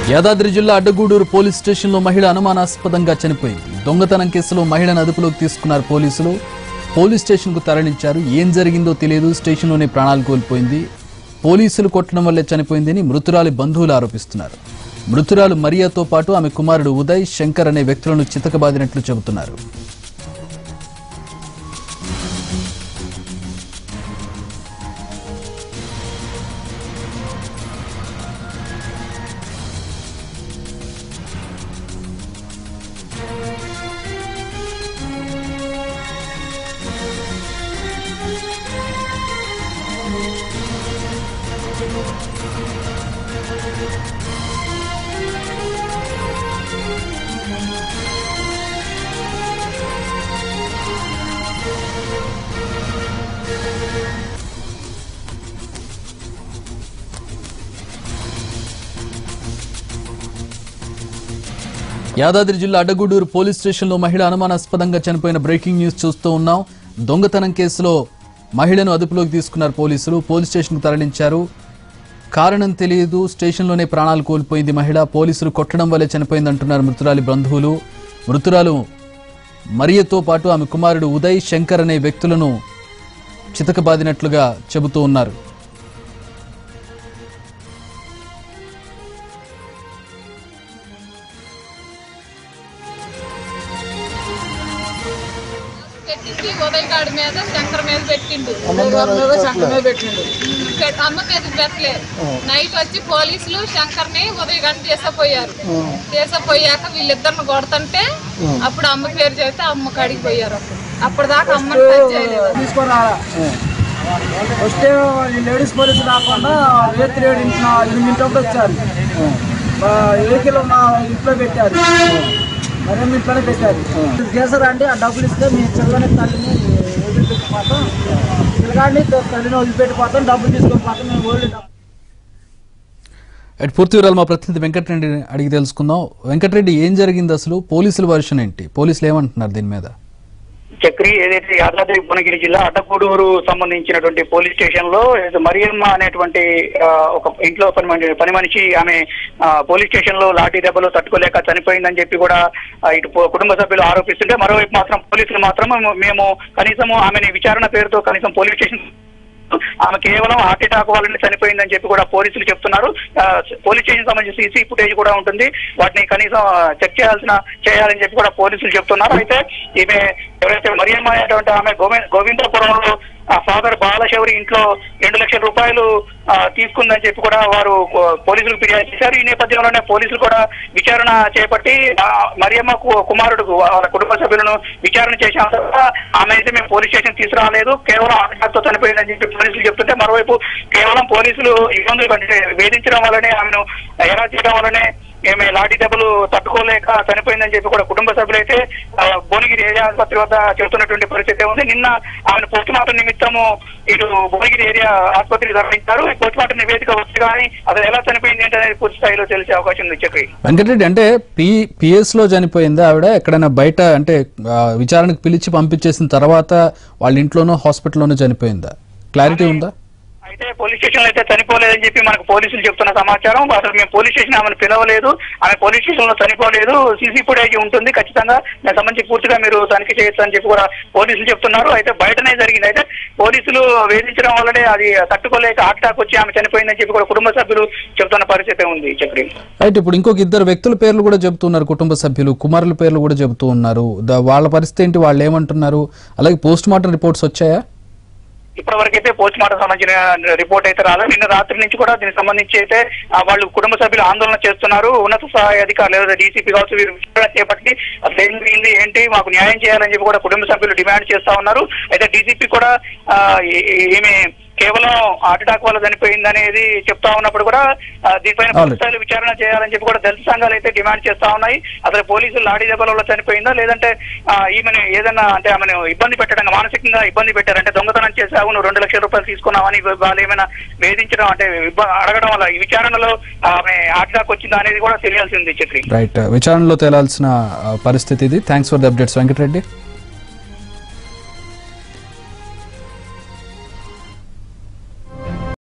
యాదాద్రి జిల్లా అడ్డగూడూరు పోలీస్ స్టేషన్లో మహిళ అనుమానాస్పదంగా చనిపోయింది దొంగతనం కేసులో మహిళను అదుపులోకి తీసుకున్నారు పోలీసులు పోలీస్ స్టేషన్కు తరలించారు ఏం జరిగిందో తెలియదు స్టేషన్లోనే ప్రాణాలు కోల్పోయింది పోలీసులు కొట్టడం వల్లే చనిపోయిందని మృతురాలి బంధువులు ఆరోపిస్తున్నారు మృతురాలు మరియాతో పాటు ఆమె కుమారుడు ఉదయ్ శంకర్ అనే వ్యక్తులను చితకబాదినట్లు చెబుతున్నారు యాదాద్రి జిల్లా అడ్డగూడూరు పోలీస్ స్టేషన్లో మహిళ అనుమానాస్పదంగా చనిపోయిన బ్రేకింగ్ న్యూస్ చూస్తూ ఉన్నాం దొంగతనం కేసులో మహిళను అదుపులోకి తీసుకున్నారు పోలీసులు పోలీస్ స్టేషన్కు తరలించారు కారణం తెలియదు స్టేషన్లోనే ప్రాణాలు కోల్పోయింది మహిళ పోలీసులు కొట్టడం వల్లే చనిపోయిందంటున్నారు మృతురాలి బంధువులు మృతురాలు మరియతో పాటు ఆమె కుమారుడు ఉదయ్ శంకర్ అనే వ్యక్తులను చితకబాదినట్లుగా చెబుతూ ఉన్నారు పెట్టింది ఉదయ్ కాడి మీద శంకర్ మీద పెట్టిండు పెట్- అమ్మ మీద పెట్టలే నైట్ వచ్చి పోలీసులు శంకర్ ని ఉదయ్ గంట చేసపోయారు చేసపోయాక వీళ్ళిద్దరిని కొడుతుంటే అప్పుడు అమ్మ పేరు చెబితే అమ్మ కాడికి పోయారు అప్పుడు అప్పటిదాకా అమ్మని టచ్ చేయలేదు తీసుకురా వస్తే ఈ లేడీస్ పోలీసు రాకుండా రేత్రి ఏడు ఇంటి ఎనిమిదింటప్పుడు వచ్చారు ఆ, వెహికల్ మా ఇంట్లో పెట్టారు మరేమి ఇంట్లోనే పెట్టారు చేశారా అంటే ఆ డబ్బులు ఇస్తే మీ చిల్లని తల్లిని వదిలిపెట్టిపోతాం పిల్లగాడిని తల్లిని వదిలిపెట్టిపోతాం డబ్బులు తీసుకొని పోతాం మేము ఓల్డ్ డబ్బు అటు పూర్తి వివరాలు మా ప్రతినిధి వెంకటరెడ్డి అడిగి తెలుసుకుందాం వెంకటరెడ్డి ఏం జరిగింది అసలు పోలీసుల వర్షన్ ఏంటి పోలీసులు ఏమంటున్నారు దీని మీద చక్రి ఏదైతే యాదాద్రి భువనగిరి జిల్లా అడ్డగూడూరు సంబంధించినటువంటి పోలీస్ స్టేషన్ లో ఏదో మరియమ్మ అనేటువంటి ఆ, ఒక ఇంట్లో పని మనిషి పని మనిషి ఆమె ఆ, పోలీస్ స్టేషన్ లో లాఠీ దెబ్బలు తట్టుకోలేక చనిపోయిందని చెప్పి కూడా ఆ, ఇటు పో- కుటుంబ సభ్యులు ఆరోపిస్తుంటే మరోవైపు మాత్రం పోలీసులు మాత్రం మేము కనీసం ఆమెని విచారణ పేరుతో కనీసం పోలీస్ స్టేషన్ ఆమె కేవలం హార్ట్ అటాక్ వల్లనే చనిపోయిందని చెప్పి కూడా పోలీసులు చెప్తున్నారు ఆ, పోలీస్ స్టేషన్ సంబంధించి సీసీ ఫుటేజ్ కూడా ఉంటుంది వాటిని కనీసం చెక్ చేయాల్సిన చేయాలని చెప్పి కూడా పోలీసులు చెప్తున్నారు అయితే ఈమె ఎవరైతే మరియమ్మ అనేటువంటి ఆమె గోవింద గోవిందపురంలో ఆ ఫాదర్ బాలశౌరి ఇంట్లో రెండు లక్షల రూపాయలు ఆ, తీసుకుందని చెప్పి కూడా వారు పో- పోలీసులకు ఫిర్యాదు చేశారు ఈ నేపథ్యంలోనే పోలీసులు కూడా విచారణ చేపట్టి ఆ, మరియమ్మ కు- కుమారుడు వాళ్ళ కుటుంబ సభ్యులను విచారణ చేసిన తర్వాత ఆమె అయితే మేము పోలీస్ స్టేషన్ తీసుకురాలేదు కేవలం ఆటతో చనిపోయిందని చెప్పి పోలీసులు చెప్తుంటే మరోవైపు కేవలం పోలీసులు ఇబ్బందులు అంటే వేధించడం వల్లనే ఆమెను ఎరా చేయడం వల్లనే ఏమి లాఠీ దెబ్బలు తట్టుకోలేక చనిపోయిందని చెప్పి కూడా కుటుంబ సభ్యులైతే ఆ, భువనగిరి ఏరియా ఆసుపత్రి వద్ద చెబుతున్నటువంటి పరిస్థితి ఉంది నిన్న ఆమెను పోస్ట్ మార్టం నిమిత్తము ఇటు భువనగిరి ఏరియా ఆసుపత్రికి తరలించారు ఈ పోస్ట్ మార్టం నివేదిక వస్తే కానీ అసలు ఎలా చనిపోయింది ఏంటి అనేది పూర్తి స్థాయిలో తెలిసే అవకాశం ఉంది చక్రి వెంకటరెడ్డి అంటే పి పిఎస్ లో చనిపోయిందా ఆవిడ ఎక్కడైనా బయట అంటే ఆ, విచారణకు పిలిచి పంపించేసిన తర్వాత వాళ్ళ ఇంట్లోనో హాస్పిటల్లోనో చనిపోయిందా క్లారిటీ ఉందా అయితే పోలీస్ స్టేషన్ లో అయితే చనిపోలేదని చెప్పి మనకు పోలీసులు చెప్తున్న సమాచారం అసలు మేము పోలీస్ స్టేషన్ ఆమెను పిలవలేదు ఆమె పోలీస్ స్టేషన్ లో చనిపోలేదు సీసీ ఫుటేజ్ ఉంటుంది ఖచ్చితంగా దానికి సంబంధించి పూర్తిగా మీరు తనిఖీ చేయొచ్చు అని చెప్పి కూడా పోలీసులు చెప్తున్నారు అయితే బయటనే జరిగింది అయితే పోలీసులు వేధించడం వల్లనే అది తట్టుకోలేక హార్ట్ అటాక్ వచ్చి ఆమె చనిపోయిందని చెప్పి కూడా కుటుంబ సభ్యులు చెప్తున్న పరిస్థితి ఉంది చక్రి రైట్ ఇప్పుడు ఇంకొక ఇద్దరు వ్యక్తుల పేర్లు కూడా చెబుతున్నారు కుటుంబ సభ్యులు కుమారుల పేర్లు కూడా చెబుతూ ఉన్నారు ద- వాళ్ళ పరిస్థితి ఏంటి వాళ్ళు ఏమంటున్నారు అలాగే పోస్ట్ మార్టం రిపోర్ట్స్ వచ్చాయా ఇప్పటి వరకు అయితే పోస్ట్ మార్టం సంబంధించిన రిపోర్ట్ అయితే రాలేదు నిన్న రాత్రి నుంచి కూడా దీనికి సంబంధించి అయితే ఆ, వాళ్ళు కుటుంబ సభ్యులు ఆందోళన చేస్తున్నారు ఉన్నత సహాయ అధికారులు లేదా డీసీపీ కావచ్చు వీరు విచారణ చేపట్టి అసలు ఏం జరిగింది ఏంటి మాకు న్యాయం చేయాలని చెప్పి కూడా కుటుంబ సభ్యులు డిమాండ్ చేస్తా ఉన్నారు అయితే డీసీపీ కూడా ఆ, ఈ- ఈ- ఈమె కేవలం హార్ట్ అటాక్ వల్ల చనిపోయింది అనేది చెప్తా ఉన్నప్పుడు కూడా ఆ, దీనిపైన పూర్తి స్థాయిలో విచారణ చేయాలని చెప్పి కూడా దళిత సంఘాలు అయితే డిమాండ్ చేస్తా ఉన్నాయి అసలు పోలీసులు లాఠీ దెబ్బల వల్ల చనిపోయిందా లేదంటే ఆ, ఈమెను ఏదైనా అంటే ఆమెను ఇబ్బంది పెట్టడం మానసికంగా ఇబ్బంది పెట్టారంటే దొంగతనం చేసావు నువ్వు రెండు లక్షల రూపాయలు తీసుకున్నావని వాళ్ళు ఏమైనా వేధించడం అంటే ఇబ్బ- అడగడం వల్ల ఈ విచారణలో ఆమె హార్ట్ అటాక్ వచ్చిందా అనేది కూడా తెలియాల్సి ఉంది చక్రి రైట్ విచారణలో తేలాల్సిన ఆ, పరిస్థితి ఇది thanks for the updates Venkatareddy